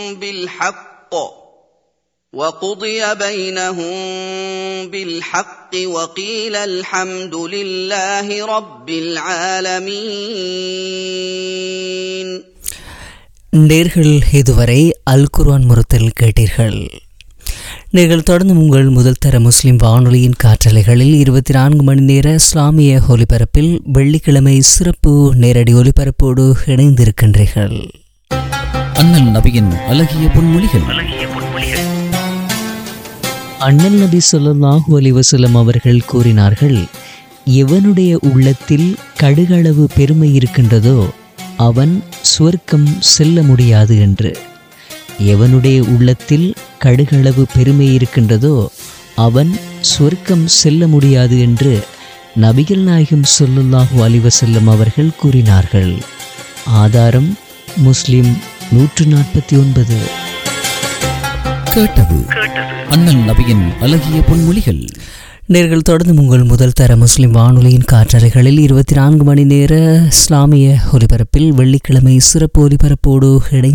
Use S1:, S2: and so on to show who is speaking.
S1: بالحق وقضي بينهم بالحق وقيل الحمد لله رب العالمين
S2: நேர்கள் இதுவரை அல் குர்ஆன் முறத்தில் கேட்டீர்கள் நீங்கள் தொடர்ந்து உங்கள் முதல் தர முஸ்லிம் வானொலியின் காற்றலைகளில் இருபத்தி நான்கு மணி நேர இஸ்லாமிய ஒலிபரப்பில் வெள்ளிக்கிழமை சிறப்பு நேரடி ஒலிபரப்போடு இணைந்திருக்கின்றீர்கள்
S3: அண்ணல் நபியின் அழகிய பொன்மொழிகள்
S2: அண்ணல் நபி ஸல்லல்லாஹு அலைஹி வஸல்லம் அவர்கள் கூறினார்கள் எவனுடைய உள்ளத்தில் கடுகளவு பெருமை இருக்கின்றதோ அவன் சுவர்க்கம் செல்ல முடியாது என்று எவனுடைய உள்ளத்தில் கடுகளவு பெருமை இருக்கின்றதோ அவன் சொர்க்கம் செல்ல முடியாது என்று நபிகள் நாயகம் ஸல்லல்லாஹு அலைஹி வஸல்லம் அவர்கள் கூறினார்கள் ஆதாரம் முஸ்லிம் நூற்று நாற்பத்தி ஒன்பது
S3: கேட்டது அண்ணல் நபியின் அழகிய பொன்மொழிகள்
S2: நேர்கள் தொடர்ந்து உங்கள் முதல் தர முஸ்லிம் வானொலியின் காற்றலைகளில் இருபத்தி நான்கு மணி நேர இஸ்லாமிய ஒலிபரப்பில் வெள்ளிக்கிழமை சிறப்பு ஒலிபரப்போடு இணைந்து